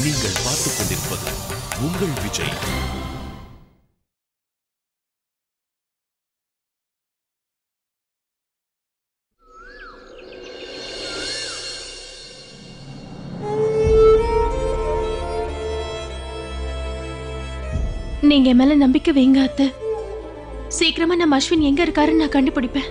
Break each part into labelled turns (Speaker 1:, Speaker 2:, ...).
Speaker 1: நீங்கள் பார்த்துக் கொண்டிருப்பது உங்கள் விஜய்
Speaker 2: நீங்க என் மேல நம்பிக்கை வைங்க அத்தை சீக்கிரமா நம்ம அஸ்வின் எங்க இருக்காருன்னு நான் கண்டுபிடிப்பேன்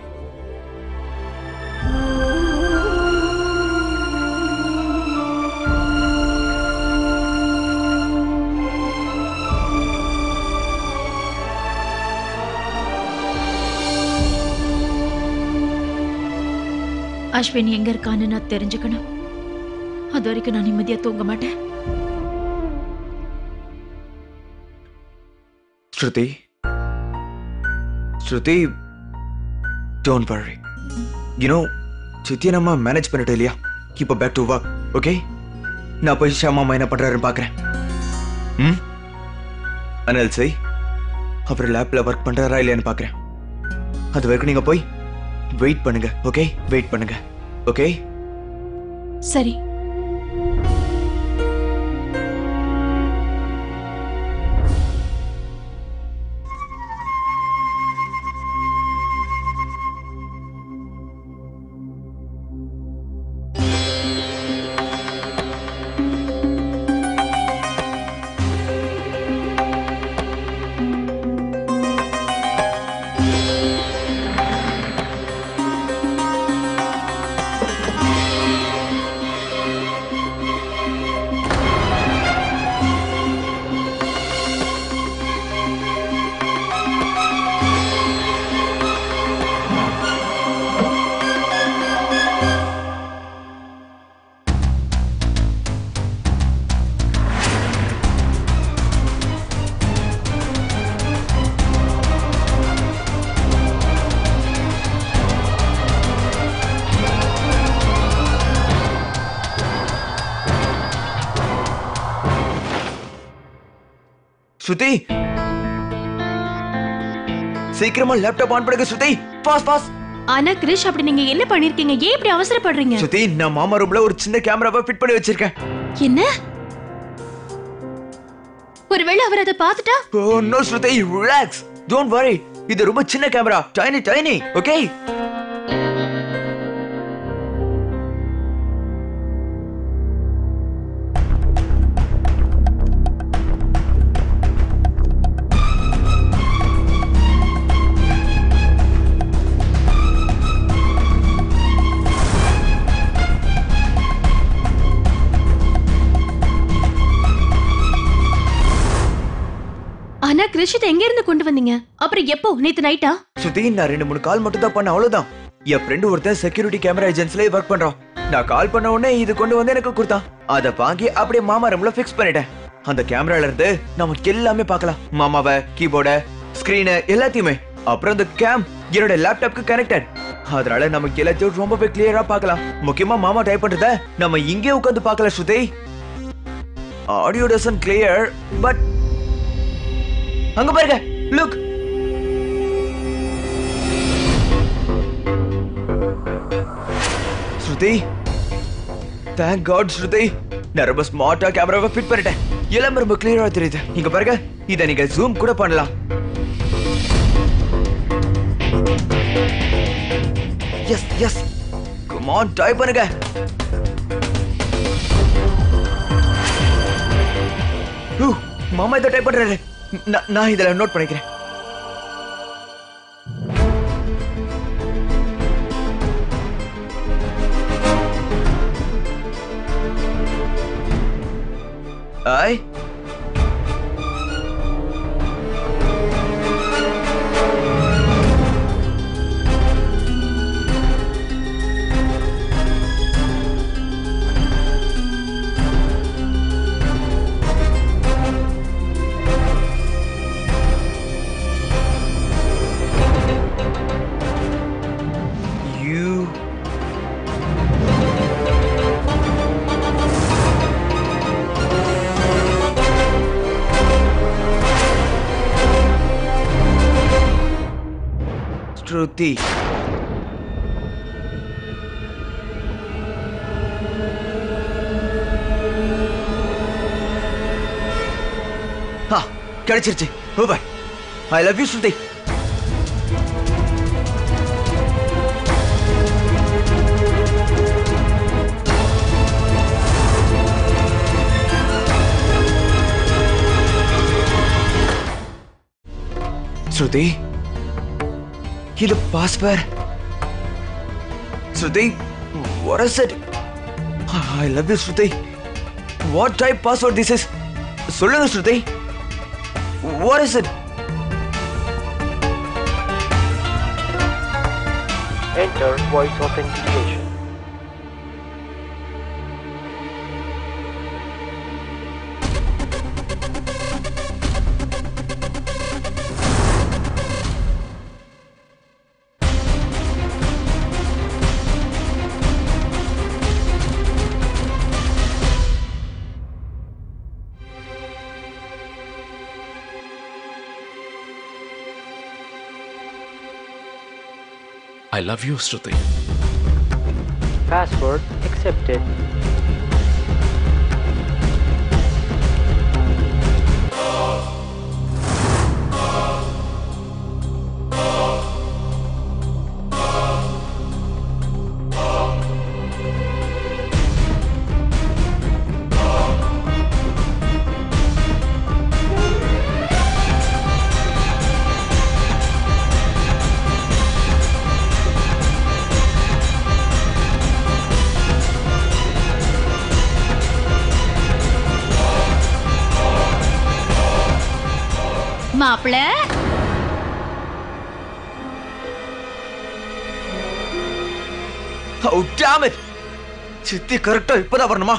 Speaker 2: அஸ்வின் எங்க இருக்கான்னு நான் தெரிஞ்சுக்கணும் அது வரைக்கும் நான் நிம்மதியா தூங்க மாட்டேன்
Speaker 3: ஸ்ருதி ஸ்ருதி டோன்ட் வரி யூனோ சித்தியை நம்ம மேனேஜ் பண்ணிட்டோம் இல்லையா இப்போ பேக் டு ஒர்க் ஓகே நான் போய் ஷாமா என்ன பண்றாருன்னு பார்க்குறேன் ம் அனல் செய் அவர் லேப்ல ஒர்க் பண்றாரா இல்லையான்னு பார்க்குறேன் அது வரைக்கும் நீங்க போய் வெயிட் பண்ணுங்க ஓகே வெயிட் பண்ணுங்க ஓகே
Speaker 2: சரி
Speaker 3: ஸ்ருதி சீக்கிரமா லேப்டாப் ஆன் பண்ணுங்க ஸ்ருதி ஃபாஸ்ட் ஃபாஸ்ட்
Speaker 2: ஆனா கிரிஷ் அப்படி நீங்க என்ன பண்ணிருக்கீங்க ஏன் இப்படி அவசரப்படுறீங்க
Speaker 3: ஸ்ருதி நான் மாமா ரூம்ல ஒரு சின்ன கேமராவை ஃபிட் பண்ணி வச்சிருக்கேன்
Speaker 2: என்ன ஒருவேளை அவர் அதை பார்த்துட்டா
Speaker 3: oh no Shruti relax don't worry இது ரொம்ப சின்ன கேமரா டைனி டைனி ஓகே
Speaker 2: ஆனா கிரிஷ் இதை எங்க இருந்து கொண்டு வந்தீங்க அப்புறம் எப்போ நேத்து நைட்டா
Speaker 3: ஸ்ருதி நான் ரெண்டு மூணு கால் மட்டும் தான் பண்ண அவ்வளவுதான் என் ஃப்ரெண்டு ஒருத்தன் செக்யூரிட்டி கேமரா ஏஜென்சில ஒர்க் பண்றான் நான் கால் பண்ண உடனே இது கொண்டு வந்து எனக்கு கொடுத்தான் அதை வாங்கி அப்படியே மாமா ரூம்ல ஃபிக்ஸ் பண்ணிட்டேன் அந்த கேமரால இருந்து நமக்கு எல்லாமே பார்க்கலாம் மாமாவை கீபோர்ட ஸ்கிரீனு எல்லாத்தையுமே அப்புறம் இந்த கேம் என்னோட லேப்டாப்க்கு கனெக்டட் அதனால நமக்கு எல்லாத்தையும் ரொம்பவே கிளியரா பார்க்கலாம் முக்கியமா மாமா டைப் பண்றத நம்ம இங்கே உட்காந்து பார்க்கல Shruti audio doesn't clear but அங்க பாருங்க look Shruti thank God Shruti நான் ரொம்ப ஸ்மார்ட்டா கேமராவை ஃபிட் பண்ணிட்டேன் எல்லாமே ரொம்ப கிளியரா தெரியுது இங்க பாருங்க இதை நீங்க ஜூம் கூட பண்ணலாம் yes yes come on type பண்ணுங்க ஊ, மாமா இதை டைப் பண்றாரு நான் நான் இதில் நோட் பண்ணிக்கிறேன் ஐ You. ஸ்ருதி கிடைச்சிருச்சு பாய் ஐ லவ் யூ ஸ்ருதி ஸ்ருதி இது password Shruti what is it I love you Shruti what type password this is சொல்லுங்க Shruti what is it
Speaker 4: Enter voice authentication.
Speaker 1: I love you Shruti
Speaker 4: Password accepted.
Speaker 2: மாப்பிள
Speaker 3: oh damn it சித்தி கரெக்டா இப்பதான் வரணுமா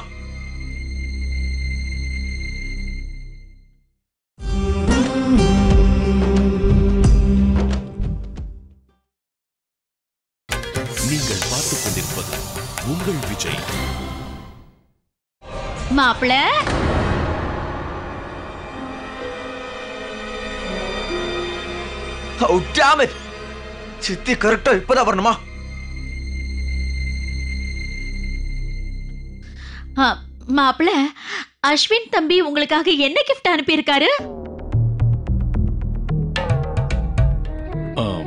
Speaker 1: நீங்கள் பார்த்துக் கொண்டிருப்பது உங்கள் விஜய்
Speaker 2: மாப்பிள
Speaker 3: oh damn it சித்தி கரெக்டா இப்பதான் வரணுமா
Speaker 2: ஆ, மாப்பிள அஸ்வின் தம்பி உங்களுக்காக என்ன கிஃப்ட் அனுப்பியிருக்காரு
Speaker 1: ஆம்.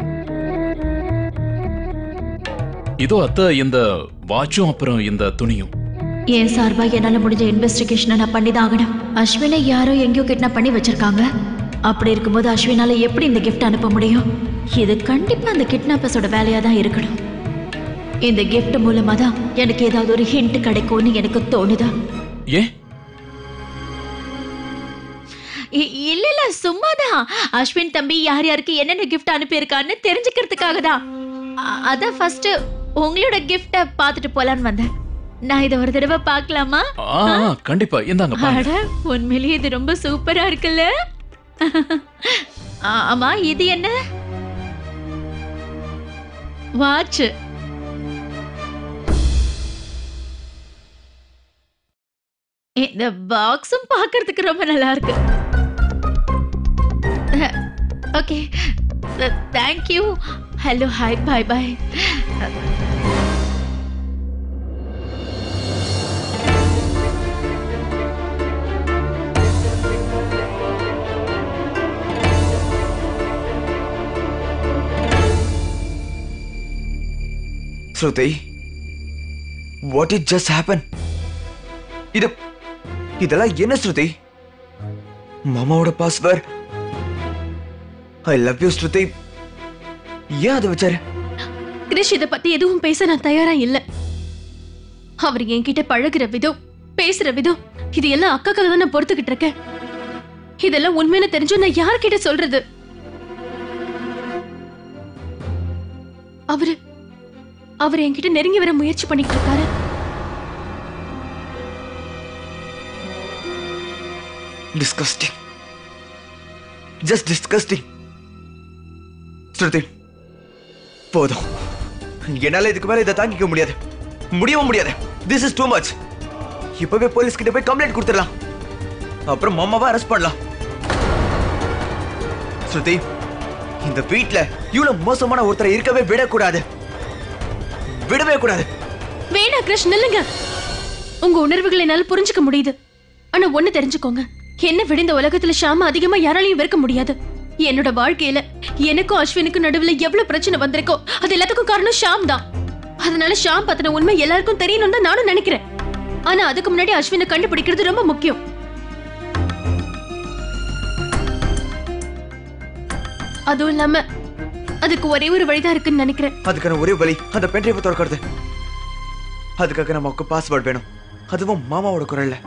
Speaker 1: இதோ அத்தை இந்த வாட்சும் அப்புறம் இந்த துணியும்
Speaker 2: என் சார்பா என்னால முடிஞ்ச இன்வெஸ்டிகேஷனை நான் பண்ணிதான் ஆகணும் அஸ்வினை யாரோ எங்கேயோ கிட்னாப் பண்ணி வச்சிருக்காங்க அப்படி இருக்கும்போது அஸ்வினால எப்படி இந்த கிஃப்ட் அனுப்ப முடியும் இது கண்டிப்பா அந்த கிட்னாப்பர்ஸோட வேலையா தான் இருக்கணும் இந்த கிஃப்ட் மூலமா தான் எனக்கு ஏதாவது ஒரு ஹிண்ட் கிடைக்கும்னு எனக்கு தோணுதா
Speaker 1: ஏன்
Speaker 2: இ- இல்ல இல்ல சும்மாதான் அஸ்வின் தம்பி யார் யாருக்கு என்னென்ன கிஃப்ட் அனுப்பியிருக்கான்னு தெரிஞ்சுக்கிறதுக்காக தான் அ- அதான் ஃபர்ஸ்ட் உங்களோட கிஃப்ட பார்த்துட்டு போலான்னு வந்தேன் நான் இதை ஒரு தடவை பார்க்கலாமா
Speaker 1: ஆ ஆ, கண்டிப்பா இந்தாங்க பாருங்க
Speaker 2: அட உண்மையிலேயே இது ரொம்ப சூப்பரா இருக்குல்ல ஆ, ஆமா இது என்ன வாட்ச் இந்த பாக்ஸும் பார்க்கிறதுக்கு ரொம்ப நல்லா இருக்கு okay thank you hello hi bye bye
Speaker 3: Shruti what it just happen இது இதெல்லாம் என்ன ஸ்ருதி மாமாவோட password I love you Shruti ஏன் அதை வச்சாரு
Speaker 2: கிரிஷ் இத பத்தி எதுவும் பேச நான் தயாரா இல்ல அவர் என்கிட்ட பழகுற விதம் பேசுற விதம் இது எல்லாம் அக்காக்காக தான் நான் பொறுத்துக்கிட்டு இருக்கேன் இதெல்லாம் உண்மைன்னு தெரிஞ்சும் நான் யார்கிட்ட சொல்றது அவரு அவர் என்கிட்ட நெருங்கி வர முயற்சி பண்ணிட்டு இருக்காரு
Speaker 3: டிஸ்கஸ்டிங் ஜஸ்ட் டிஸ்கஸ்டிங் ஸ்ருதி போதும் என்னால இதுக்கு மேல இதை தாங்கிக்க முடியாது முடியவும் முடியாது திஸ் இஸ் டூ மச் இப்பவே போலீஸ் கிட்ட போய் கம்ப்ளைண்ட் கொடுத்துடலாம் அப்புறம் மாமாவை அரெஸ்ட் பண்ணலாம் ஸ்ருதி இந்த வீட்ல இவ்வளவு மோசமான ஒருத்தரை இருக்கவே விடக்கூடாது விடவே கூடாது
Speaker 2: வேணா கிருஷ் நில்லுங்க உங்க உணர்வுகளை என்னால புரிஞ்சுக்க முடியுது ஆனா ஒண்ணு தெரிஞ்சுக்கோங்க
Speaker 5: என்ன விட இந்த உலகத்துல ஷாம அதிகமா யாராலையும் வெறுக்க முடியாது என்னோட வாழ்க்கையில எனக்கும் அஸ்வினுக்கும் நடுவுல எவ்வளவு பிரச்சனை வந்திருக்கோ அது எல்லாத்துக்கும் காரணம் ஷாம் தான் அதனால ஷாம் பத்தின உண்மை எல்லாருக்கும் தெரியணும்னு தான் நானும் நினைக்கிறேன் ஆனா அதுக்கு முன்னாடி அஸ்வினை கண்டுபிடிக்கிறது ரொம்ப முக்கியம் அதுவும் இல்லாம அதுக்கு ஒரே ஒரு வழிதான் இருக்குன்னு நினைக்கிறேன்
Speaker 3: அதுக்கான ஒரே வழி அந்த பென்ட்ரைவை திறக்கிறது அதுக்காக நமக்கு பாஸ்வேர்ட் வேணும் அதுவும் மாமாவோட குரல்ல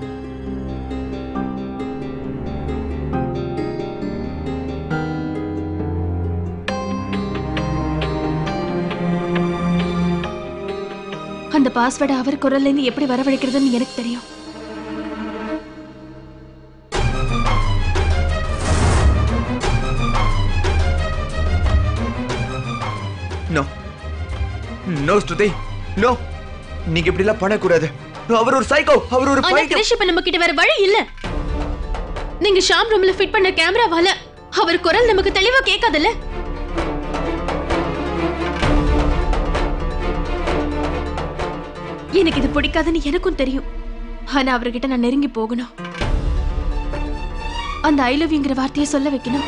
Speaker 5: அந்த பாஸ்வேர்டை அவர் குரல்ல இருந்து எப்படி வரவழைக்கிறதுன்னு எனக்கு தெரியும்
Speaker 3: நோ நோ ஸ்ருதி நோ நீங்க இப்படி எல்லாம் பண்ணக்கூடாது அவர் ஒரு சைக்கோ அவர் ஒரு
Speaker 5: ஆனா
Speaker 3: பைத்தியம்
Speaker 5: கிரிஷ் இப்ப நம்ம கிட்ட வேற வழி இல்ல நீங்க ஷாம் ரூம்ல ஃபிட் பண்ண கேமராவால அவர் குரல் நமக்கு தெளிவா கேட்காதுல்ல எனக்கு இது பிடிக்காதுன்னு எனக்கும் தெரியும் ஆனா அவர்கிட்ட நான் நெருங்கி போகணும் அந்த ஐ லவ்ங்கிற வார்த்தையை சொல்ல வைக்கணும்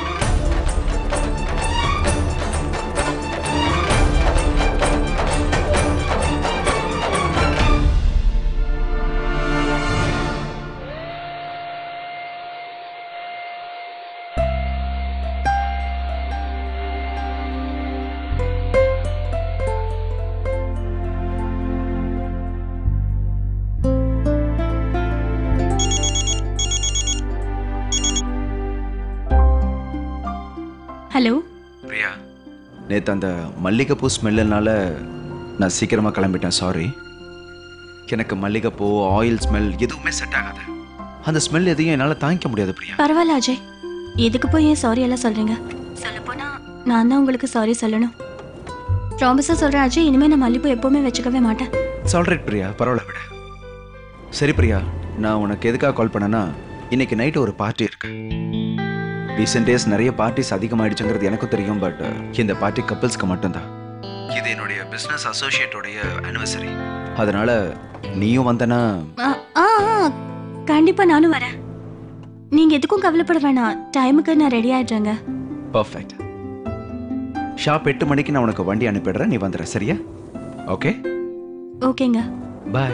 Speaker 5: ஹலோ
Speaker 6: பிரியா நேற்று அந்த மல்லிகைப்பூ ஸ்மெல்லுனால நான் சீக்கிரமாக கிளம்பிட்டேன் சாரி எனக்கு மல்லிகைப்பூ ஆயில் ஸ்மெல் எதுவுமே செட் ஆகாது அந்த ஸ்மெல் எதையும் என்னால் தாங்கிக்க முடியாது பிரியா
Speaker 7: பரவாயில்ல அஜய் எதுக்கு போய் ஏன் சாரி எல்லாம் சொல்றீங்க சொல்லப்போனா நான் தான் உங்களுக்கு சாரி சொல்லணும் ப்ராமிஸாக சொல்கிறேன் அஜய் இனிமேல் நான் மல்லிப்பூ எப்போவுமே வச்சுக்கவே மாட்டேன்
Speaker 6: சால்ரைட் பிரியா பரவாயில்ல விட சரி பிரியா நான் உனக்கு எதுக்காக கால் பண்ணேன்னா இன்னைக்கு நைட்டு ஒரு பார்ட்டி இருக்கு ரீசெண்ட் டேஸ் நிறைய பார்ட்டிஸ் அதிகமாயிடுச்சுங்கிறது எனக்கும் தெரியும் பட் இந்த பார்ட்டி கப்பிள்ஸ்க்கு மட்டும்தான் இது என்னுடைய பிஸ்னஸ் அசோசியேட்டோடைய ஆனிவர்சரி அதனால நீயும் வந்தனா
Speaker 7: ஆ ஆ கண்டிப்பாக நானும் வரேன் நீங்கள் எதுக்கும் கவலைப்பட வேணாம் டைமுக்கு நான் ரெடி ஆயிடுறேங்க
Speaker 6: பர்ஃபெக்ட் ஷாப் எட்டு மணிக்கு நான் உனக்கு வண்டி அனுப்பிடுறேன் நீ வந்துடுற சரியா ஓகே
Speaker 7: ஓகேங்க
Speaker 6: பாய்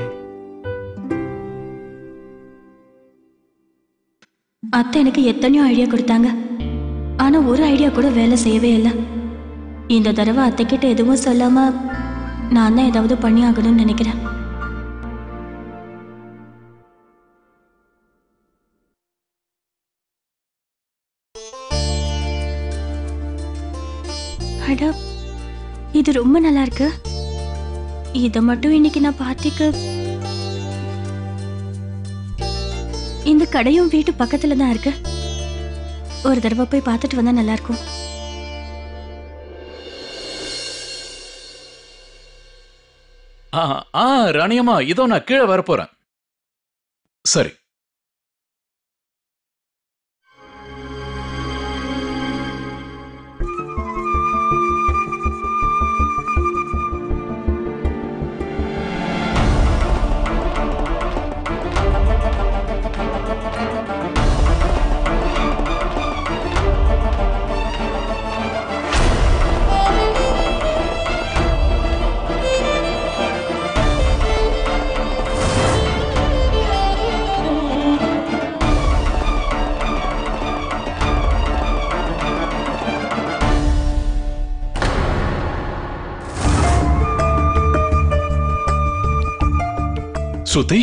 Speaker 7: அத்தை எனக்கு எத்தனையோ ஐடியா கொடுத்தாங்க ஆனால் ஒரு ஐடியா கூட வேலை செய்யவே இல்லை இந்த தடவை அத்தைக்கிட்ட எதுவும் சொல்லாமல் நான் தான் ஏதாவது பண்ணி ஆகணும்னு நினைக்கிறேன் அட இது ரொம்ப நல்லா இருக்கு இதை மட்டும் இன்னைக்கு நான் பார்ட்டிக்கு இந்த கடையும் வீட்டு பக்கத்துல தான் இருக்கு ஒரு தடவை போய் பார்த்துட்டு வந்தா நல்லா இருக்கும்
Speaker 1: ஆ ஆ ராணியம்மா இதோ நான் கீழே வரப்போறேன் சரி ஸ்ருதி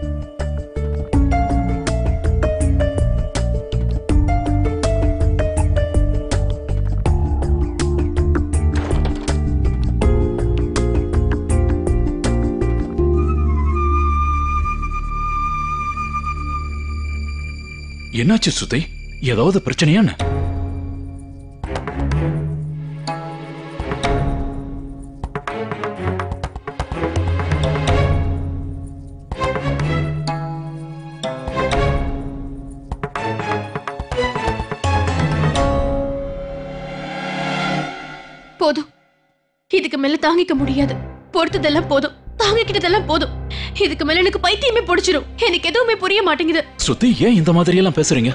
Speaker 1: என்னாச்சு ஸ்ருதி ஏதாவது பிரச்சனையான்னு
Speaker 5: போதும் இதுக்கு மேல தாங்கிக்க முடியாது பொறுத்ததெல்லாம் போதும் தாங்கிக்கிட்டதெல்லாம் போதும் இதுக்கு மேல எனக்கு பைத்தியமே பிடிச்சிரும் எனக்கு எதுவுமே புரிய மாட்டேங்குது
Speaker 1: ஸ்ருதி ஏன் இந்த மாதிரி எல்லாம் பேசுறீங்க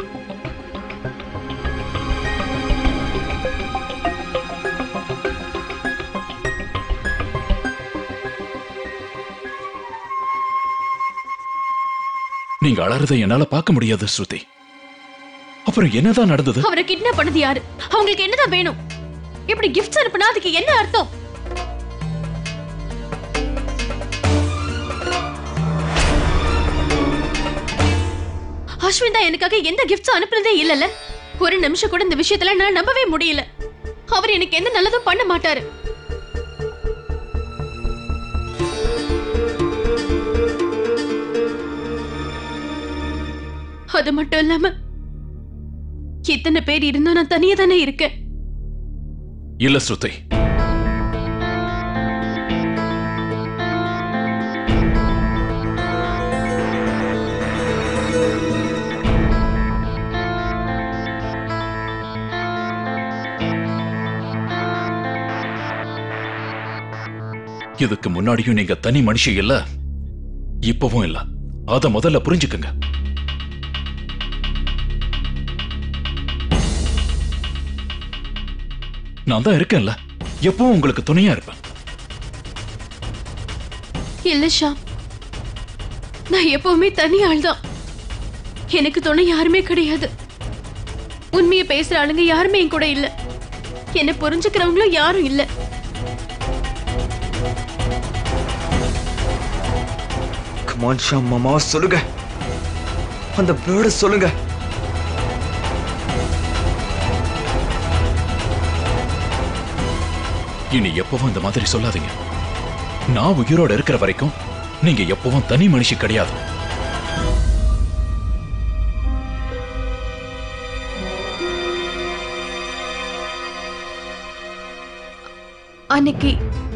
Speaker 1: நீங்க அலறதை என்னால பார்க்க முடியாது ஸ்ருதி அப்புறம் என்னதான் நடந்தது
Speaker 5: அவரை கிட்னாப் பண்ணது யாரு அவங்களுக்கு என்னதான் வேணும் இப்படி கிஃப்ட்ஸ் அனுப்புனா அதுக்கு என்ன அர்த்தம் அஸ்வின் தான் எனக்காக எந்த கிஃப்ட்ஸும் அனுப்புனதே இல்லல ஒரு நிமிஷம் கூட இந்த விஷயத்துல நான் நம்பவே முடியல அவர் எனக்கு எந்த நல்லதும் பண்ண மாட்டாரு அது மட்டும் இல்லாம இத்தனை பேர் இருந்தும் நான் தனியா தானே இருக்கேன்
Speaker 1: இல்ல ஸ்ருதி இதுக்கு முன்னாடியும் நீங்க தனி மனுஷி இல்ல இப்பவும் இல்ல அத முதல்ல புரிஞ்சுக்குங்க நான் தான் இருக்கேன்ல எப்பவும் உங்களுக்கு துணையா இருப்பேன்
Speaker 5: இல்ல ஷாம் நான் எப்பவுமே தனி ஆள்தான் எனக்கு துணை யாருமே கிடையாது உண்மையை பேசுற ஆளுங்க யாருமே என் கூட இல்ல என்ன புரிஞ்சுக்கிறவங்களும் யாரும் இல்ல
Speaker 3: கமான் ஷாம் மாமா சொல்லுங்க அந்த பேர்டு சொல்லுங்க
Speaker 1: இனி எப்பவும் இந்த மாதிரி சொல்லாதீங்க நான் உயிரோட இருக்கிற வரைக்கும் நீங்க எப்பவும் தனி மனுஷி கிடையாது
Speaker 5: அன்னைக்கு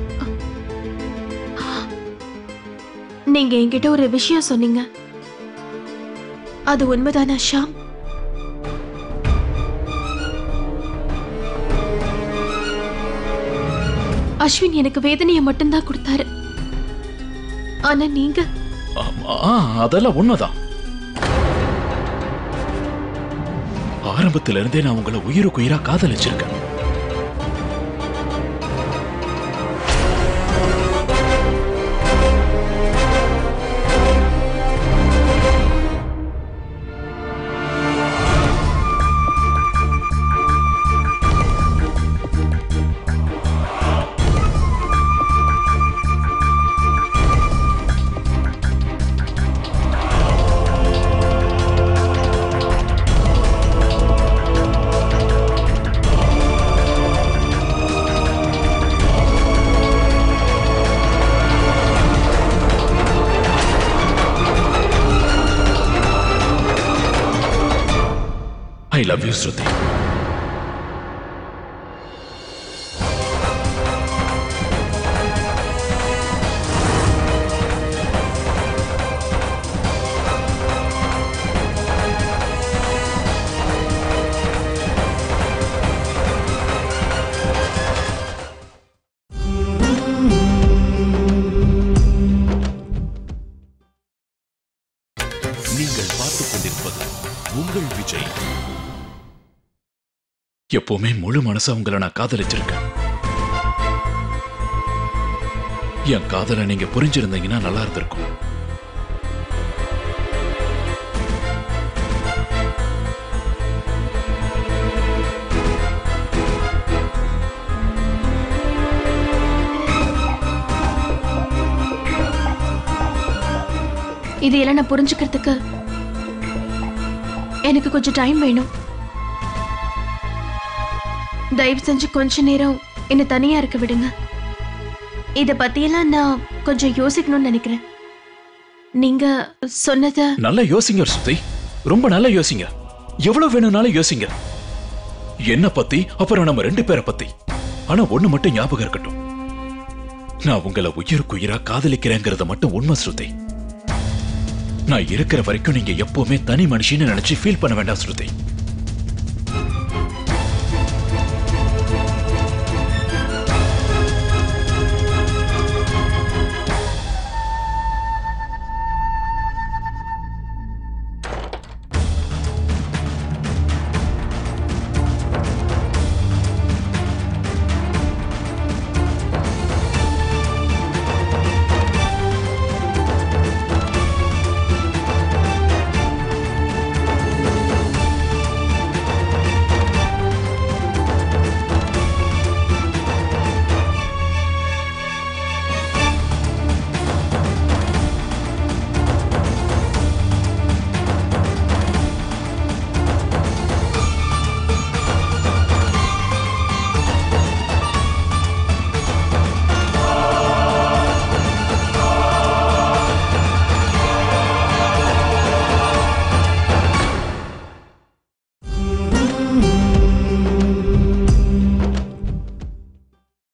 Speaker 5: நீங்க என்கிட்ட ஒரு விஷயம் சொன்னீங்க அது உண்மைதானா ஷாம் அஸ்வின் எனக்கு வேதனையை மட்டும்தான் கொடுத்தாரு ஆனா நீங்க
Speaker 1: ஆமா, ஆ, அதெல்லாம் உண்மைதான் ஆரம்பத்துல இருந்தே நான் உங்களை உயிருக்கு உயிரா காதலிச்சிருக்கேன் ஐ லவ் யூ ஸ்ருதி
Speaker 8: நீங்கள் பார்த்துக் கொண்டிருப்பது உங்கள் விஜய்
Speaker 1: எப்பவுமே முழு மனசா உங்களை நான் காதலிச்சிருக்கேன் என் காதலை நீங்க புரிஞ்சிருந்தீங்கன்னா நல்லா இருந்திருக்கும்
Speaker 5: இது எல்லாம் நான் புரிஞ்சுக்கிறதுக்கு எனக்கு கொஞ்சம் டைம் வேணும் தயவு செஞ்சு கொஞ்ச நேரம் என்னை தனியா இருக்க விடுங்க இத பத்தியெல்லாம் நான் கொஞ்சம் யோசிக்கணும்னு நினைக்கிறேன் நீங்க சொன்னத
Speaker 1: நல்லா யோசிங்க ஸ்ருதி ரொம்ப நல்லா யோசிங்க எவ்வளவு வேணும்னாலும் யோசிங்க என்ன பத்தி அப்புறம் நம்ம ரெண்டு பேரை பத்தி ஆனா ஒண்ணு மட்டும் ஞாபகம் இருக்கட்டும் நான் உங்களை உயிருக்கு உயிரா காதலிக்கிறேங்கிறத மட்டும் உண்மை ஸ்ருதி நான் இருக்கிற வரைக்கும் நீங்க எப்பவுமே தனி மனுஷின்னு நினைச்சு ஃபீல் பண்ண வேண்டாம் ஸ்ருதி